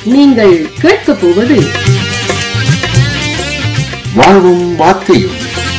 நீங்கள் கேட்கப் போவது வாழ்வும் வார்த்தையும்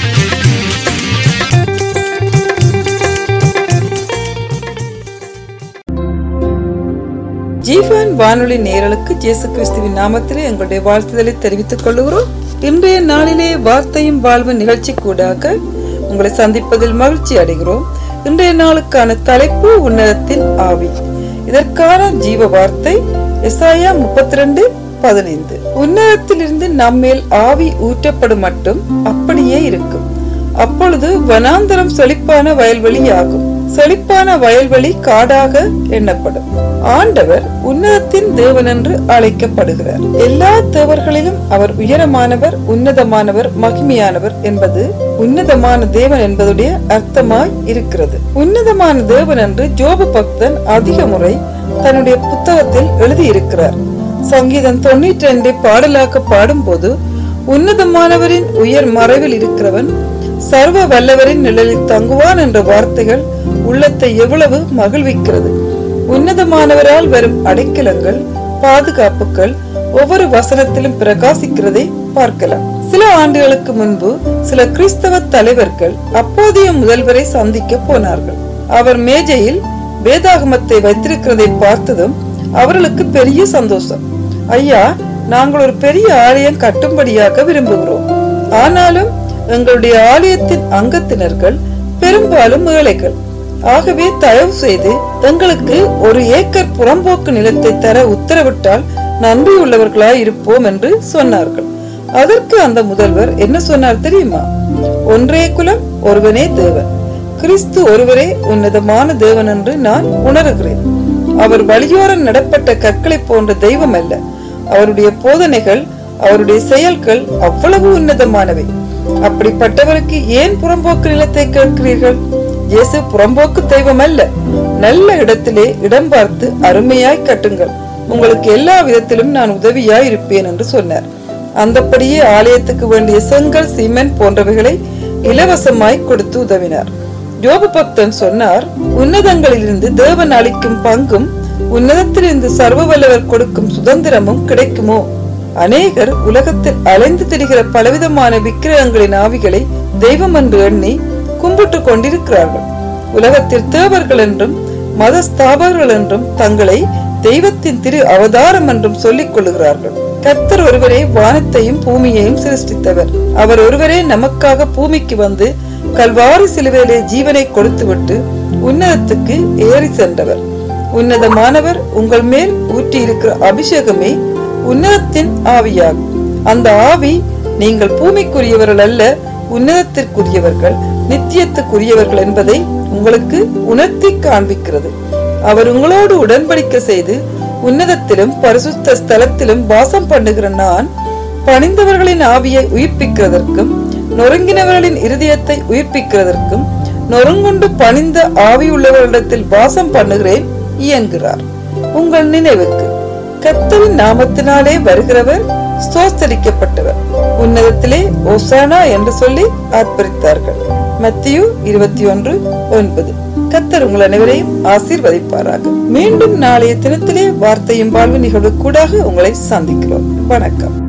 ஜீவான் வானொலி நேரலுக்கு இயேசு கிறிஸ்துவின் நாமத்திலே எங்களுடைய வாழ்த்துதலை தெரிவித்துக் கொள்கிறோம் இன்றைய நாளிலே வார்த்தையும் வாழ்வு நிகழ்ச்சி கூடாக உங்களை சந்திப்பதில் மகிழ்ச்சி அடைகிறோம் இன்றைய நாளுக்கான தலைப்பு உன்னதத்தின் ஆவி இதற்கான ஜீவ வார்த்தை எசாயா முப்பத்தி ரெண்டு பதினைந்து உன்னதத்திலிருந்து நம்மேல் ஆவி ஊற்றப்படும் மட்டும் அப்படியே இருக்கும் அப்பொழுது வனாந்தரம் செழிப்பான வயல்வெளி ஆகும் செழிப்பான வயல்வெளி காடாக எண்ணப்படும் ஆண்டவர் உன்னதத்தின் தேவன் என்று அழைக்கப்படுகிறார் எல்லா தேவர்களிலும் அவர் உயரமானவர் உன்னதமானவர் மகிமையானவர் என்பது உன்னதமான தேவன் என்பதுடைய அர்த்தமாய் இருக்கிறது உன்னதமான தேவன் என்று ஜோபு பக்தன் அதிக முறை தன்னுடைய புத்தகத்தில் எழுதியிருக்கிறார் சங்கீதம் தொண்ணூற்றி ரெண்டை பாடலாக்க பாடும்போது உன்னதமானவரின் உயர் மறைவில் இருக்கிறவன் சர்வ வல்லவரின் நிழலில் தங்குவான் என்ற வார்த்தைகள் உள்ளத்தை எவ்வளவு மகிழ்விக்கிறது உன்னதமானவரால் வரும் அடைக்கலங்கள் பாதுகாப்புகள் ஒவ்வொரு வசனத்திலும் பிரகாசிக்கிறதை பார்க்கலாம் சில ஆண்டுகளுக்கு முன்பு சில கிறிஸ்தவ தலைவர்கள் அப்போதைய முதல்வரை சந்திக்க போனார்கள் அவர் மேஜையில் வேதாகமத்தை வைத்திருக்கிறதை பார்த்ததும் அவர்களுக்கு பெரிய சந்தோஷம் ஐயா நாங்கள் ஒரு பெரிய ஆலயம் கட்டும்படியாக விரும்புகிறோம் ஆனாலும் எங்களுடைய ஆலயத்தின் அங்கத்தினர்கள் பெரும்பாலும் ஏழைகள் ஆகவே தயவு செய்து எங்களுக்கு ஒரு ஏக்கர் புறம்போக்கு நிலத்தை தர உத்தரவிட்டால் நன்றியுள்ளவர்களாய் இருப்போம் என்று சொன்னார்கள் அதற்கு அந்த முதல்வர் என்ன சொன்னார் தெரியுமா ஒன்றே குலம் ஒருவனே தேவன் கிறிஸ்து ஒருவரே உன்னதமான தேவன் என்று நான் உணர்கிறேன் அவர் வழியோரம் நடப்பட்ட கற்களை போன்ற தெய்வம் அல்ல அவருடைய போதனைகள் அவருடைய செயல்கள் அவ்வளவு உன்னதமானவை அப்படிப்பட்டவருக்கு ஏன் புறம்போக்கு நிலத்தை கேட்கிறீர்கள் இயேசு புறம்போக்கு தெய்வம் அல்ல நல்ல இடத்திலே இடம் பார்த்து அருமையாய் கட்டுங்கள் உங்களுக்கு எல்லா விதத்திலும் நான் உதவியாய் இருப்பேன் என்று சொன்னார் அந்தப்படியே ஆலயத்துக்கு வேண்டிய செங்கல் சிமெண்ட் போன்றவைகளை இலவசமாய் கொடுத்து உதவினார் யோபு பக்தன் சொன்னார் உன்னதங்களிலிருந்து தேவன் அளிக்கும் பங்கும் உன்னதத்திலிருந்து சர்வ வல்லவர் கொடுக்கும் சுதந்திரமும் கிடைக்குமோ அநேகர் உலகத்தில் அலைந்து திரிகிற பலவிதமான விக்கிரகங்களின் ஆவிகளை தெய்வம் என்று எண்ணி கும்பிட்டு கொண்டிருக்கிறார்கள் உலகத்தில் தேவர்கள் என்றும் மத ஸ்தாபகர்கள் என்றும் தங்களை தெய்வத்தின் திரு அவதாரம் என்றும் சொல்லிக் கொள்ளுகிறார்கள் கர்த்தர் ஒருவரே வானத்தையும் பூமியையும் சிருஷ்டித்தவர் அவர் ஒருவரே நமக்காக பூமிக்கு வந்து கல்வாரி சிலுவையிலே ஜீவனை கொடுத்துவிட்டு உன்னதத்துக்கு ஏறி சென்றவர் உன்னதமானவர் உங்கள் மேல் ஊற்றி இருக்கிற அபிஷேகமே உன்னதத்தின் ஆவியாகும் அந்த ஆவி நீங்கள் பூமிக்குரியவர்கள் அல்ல உன்னதத்திற்குரியவர்கள் நித்தியத்துக்குரியவர்கள் என்பதை உங்களுக்கு உணர்த்தி காண்பிக்கிறது அவர் உங்களோடு உடன்படிக்கை செய்து உன்னதத்திலும் பரிசுத்த ஸ்தலத்திலும் வாசம் பண்ணுகிற நான் பணிந்தவர்களின் ஆவியை உயிர்ப்பிக்கிறதற்கும் நொறுங்கினவர்களின் இருதயத்தை உயிர்ப்பிக்கிறதற்கும் நொறுங்குண்டு பணிந்த ஆவி உள்ளவர்களிடத்தில் வாசம் பண்ணுகிறேன் இயங்குகிறார் உங்கள் நினைவுக்கு கத்தரின் நாமத்தினாலே வருகிறவர் ஸ்தோஸ்தரிக்கப்பட்டவர் உன்னதத்திலே ஓசானா என்று சொல்லி ஆர்ப்பரித்தார்கள் மத்தியு இருபத்தி ஒன்று ஒன்பது கத்தர் உங்கள் அனைவரையும் ஆசீர்வதிப்பாராக மீண்டும் நாளைய தினத்திலே வார்த்தையும் வாழ்வு நிகழ்வு கூடாக உங்களை சந்திக்கிறோம் வணக்கம்